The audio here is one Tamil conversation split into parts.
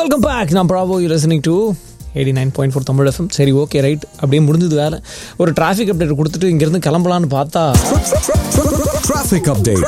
வெல்கம் பேக் நான் ப்ராபோ you listening to eighty nine point four Tamil FM சரி ஓகே ரைட் அப்படியே முடிஞ்சது வேலை ஒரு டிராஃபிக் அப்டேட் கொடுத்துட்டு இங்கேருந்து கிளம்பலான்னு பார்த்தா Traffic update.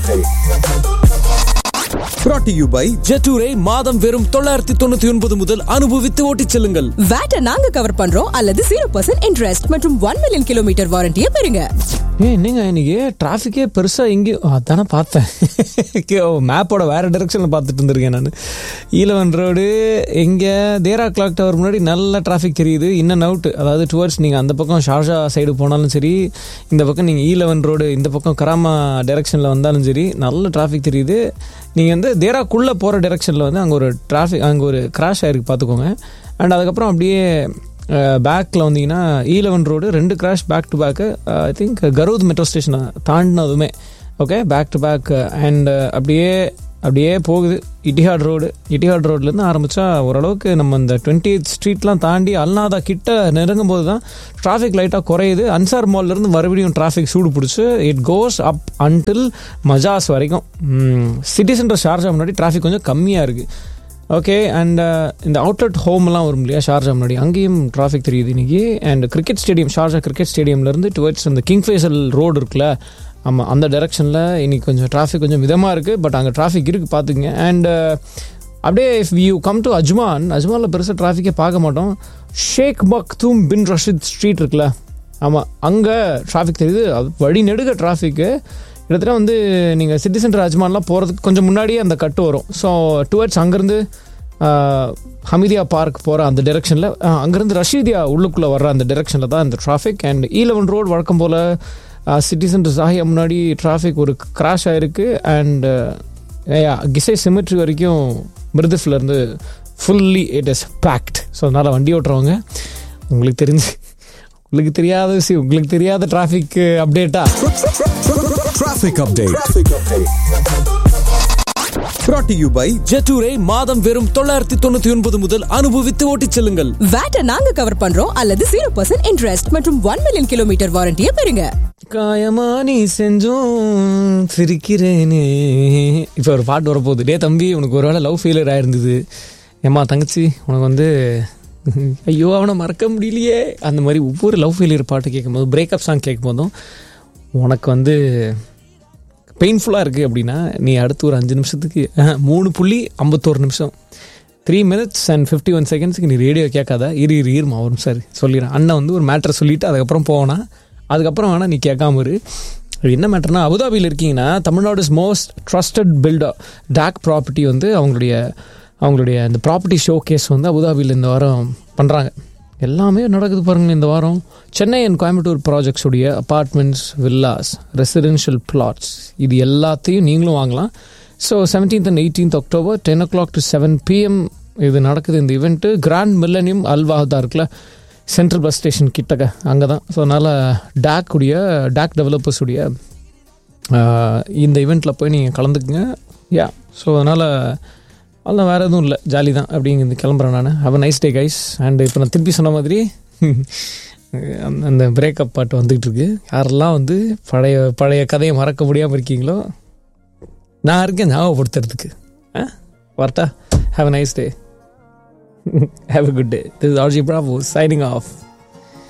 Brought to you by ஜெட்டூரை மாதம் வெறும் தொள்ளாயிரத்தி தொண்ணூத்தி ஒன்பது முதல் அனுபவித்து ஓட்டிச் செல்லுங்கள் வேட்டை நாங்க கவர் பண்றோம் அல்லது ஜீரோ பர்சன்ட் இன்ட்ரெஸ்ட் மற்றும் ஒன் மில்லியன் கிலோமீட்டர் வாரண்டியை பெறுங்க ஏ என்னங்க இன்னைக்கு டிராஃபிக்கே பெருசாக எங்கேயும் அதானே பார்த்தேன் மேப்போட வேறு டைரெக்ஷனில் பார்த்துட்டு இருந்திருக்கேன் நான் ஈலவன் ரோடு இங்கே தேரா கிளாக் டவர் முன்னாடி நல்ல டிராஃபிக் தெரியுது இன் அண்ட் அவுட் அதாவது டுவர்ட்ஸ் நீங்கள் அந்த பக்கம் ஷார்ஜா சைடு போனாலும் சரி இந்த பக்கம் நீங்கள் ஈலவன் ரோடு இந்த பக்கம் கராமா டைரெக்ஷனில் வந்தாலும் சரி நல்ல டிராஃபிக் தெரியுது நீங்கள் வந்து தேராக்குள்ளே போகிற டைரெக்ஷனில் வந்து அங்கே ஒரு டிராஃபிக் அங்கே ஒரு கிராஷ் ஆயிருக்கு பார்த்துக்கோங்க அண்ட் அதுக்கப்புறம் அப்படியே பேக்கில் வந்தீங்கன்னா ஈலவன் ரோடு ரெண்டு crash back to back I think Garhoud metro ஸ்டேஷனை தாண்டினதுமே okay back to back and அப்படியே அப்படியே போகுது இட்டிஹாட் ரோடு இட்டிஹாட் ரோட்லேருந்து ஆரம்பித்தா ஓரளவுக்கு நம்ம இந்த டுவெண்ட்டி ஸ்ட்ரீட்லாம் தாண்டி அல்நாதா கிட்ட நெருங்கும் போது தான் டிராஃபிக் லைட்டாக குறையுது அன்சார் மால்லேருந்து மறுபடியும் டிராஃபிக் சூடு பிடிச்சி it goes up until Majaz வரைக்கும் சிட்டி சென்டர் ஷார்ஜா முன்னாடி டிராஃபிக் கொஞ்சம் கம்மியாக இருக்குது ஓகே அண்ட் இந்த அவுட்லெட் ஹோம்லாம் வரும் இல்லையா ஷார்ஜா முன்னாடி அங்கேயும் டிராஃபிக் தெரியுது இன்னைக்கு and cricket stadium Sharjah cricket ஸ்டேடியம்லேருந்து டுவர்ட்ஸ் அந்த கிங் ஃபேசல் ரோடு இருக்குல்ல ஆமாம் அந்த டைரெக்ஷனில் இன்னைக்கு கொஞ்சம் டிராஃபிக் கொஞ்சம் மிதமாக இருக்குது பட் அங்கே டிராஃபிக் இருக்குது பார்த்துக்குங்க அண்ட் அப்படியே if you come to Ajman அஜ்மானில் பெருசாக டிராஃபிக்கே பார்க்க மாட்டோம் Sheikh Maktoum bin Rashid street இருக்குல்ல ஆமாம் அங்கே டிராஃபிக் தெரியுது அது வழி நெடுக டிராஃபிக்கு கிட்டத்தட்ட வந்து நீங்கள் சிட்டி சென்டர் அஜ்மான்லாம் போகிறதுக்கு கொஞ்சம் முன்னாடியே அந்த கட்டு வரும் ஸோ டுவர்ட்ஸ் அங்கேருந்து ஹமிதியா பார்க் போகிற அந்த டெரெக்ஷனில் அங்கேருந்து ரஷீதியா உள்ளுக்குள்ளே வர்ற அந்த டெரெக்ஷனில் தான் இந்த டிராஃபிக் அண்ட் ஈலவன் ரோடு வழக்கம் போல் சிட்டி சென்டர் சாஹியா முன்னாடி டிராஃபிக் ஒரு கிராஷ் ஆகிருக்கு அண்ட் கிசை சிமெட்ரி வரைக்கும் மிருதுஃப்லேருந்து fully it is packed so அதனால் வண்டி ஓட்டுறவங்க உங்களுக்கு தெரிஞ்சு உங்களுக்கு தெரியாத விஷயம் உங்களுக்கு தெரியாத டிராஃபிக் அப்டேட்டா Traffic update. Brought to you by ஜெட்டூரை மாதம் வெறும் தொள்ளாயிரத்தி தொண்ணூத்தி ஒன்பது முதல் அனுபவித்து ஓட்டிச் செல்லுங்கள் வேட்டை நாங்க கவர் பண்றோம் அல்லது ஜீரோ பர்சன்ட் இன்ட்ரெஸ்ட் மற்றும் ஒன் மில்லியன் கிலோமீட்டர் வாரண்டியை பெறுங்க காயமா நீ செஞ்சோம் சிரிக்கிறேனே இப்போ ஒரு பாட்டு வரப்போகுது டே தம்பி உனக்கு ஒரு வேளை லவ் ஃபெயிலியர் ஆயிருந்தது ஏம்மா தங்கச்சி உனக்கு வந்து ஐயோ அவனை மறக்க முடியலையே அந்த மாதிரி ஒவ்வொரு லவ் ஃபெயிலியர் பாட்டு கேட்கும்போது பிரேக்கப் சாங் கேட்கும் போதும் உனக்கு வந்து பெயின்ஃபுல்லாக இருக்குது அப்படின்னா நீ அடுத்து ஒரு அஞ்சு நிமிஷத்துக்கு அஹ், மூணு புள்ளி ஐம்பத்தோரு நிமிஷம் three minutes and fifty one செகண்ட்ஸ்க்கு நீ ரேடியோ கேட்காத இரு இரு இருமா வரும் சார் சொல்லிடுறேன் அண்ணன் வந்து ஒரு மேட்ரை சொல்லிவிட்டு அதுக்கப்புறம் போனா அதுக்கப்புறம் வேணால் நீ கேட்காம இரு அது என்ன மேட்டர்னா அபுதாபியில் இருக்கீங்கன்னா தமிழ்நாடுஸ் மோஸ்ட் ட்ரஸ்டட் பில்டர் டாக் ப்ராப்பர்ட்டி வந்து அவங்களுடைய அவங்களுடைய அந்த ப்ராப்பர்ட்டி ஷோ கேஸ் வந்து அபுதாபியில் இந்த வாரம் பண்ணுறாங்க எல்லாமே நடக்குது பாருங்க இந்த வாரம் சென்னை அண்ட் கோயம்புத்தூர் ப்ராஜெக்ட்ஸுடைய அப்பார்ட்மெண்ட்ஸ் வில்லாஸ் ரெசிடென்ஷியல் பிளாட்ஸ் இது எல்லாத்தையும் நீங்களும் வாங்கலாம் so seventeenth and eighteenth October ten o'clock to seven PM இது நடக்குது இந்த இவெண்ட்டு கிராண்ட் மில்லனியம் அல்வாஹதா இருக்குல்ல சென்ட்ரல் பஸ் ஸ்டேஷன் கிட்டக்க அங்கே தான் ஸோ அதனால் டேக் உடைய டேக் டெவலப்பர்ஸ் உடைய ஆஹ், இந்த இவெண்ட்டில் போய் நீங்கள் கலந்துக்குங்க யா ஸோ அதனால் அதெல்லாம் வேறு எதுவும் இல்லை ஜாலி தான் அப்படிங்கிறது கிளம்புறேன் நான் have nice day guys and இப்போ நான் திருப்பி சொன்ன மாதிரி அந்த- அந்த பிரேக்கப் பாட்டு வந்துகிட்டு இருக்கு யாரெல்லாம் வந்து பழைய பழைய கதையை மறக்க முடியாமல் இருக்கீங்களோ நான் இருக்கேன் ஞாபகப்படுத்துறதுக்கு ஆ வரட்டா have a nice day have a good day this RJ bravo signing of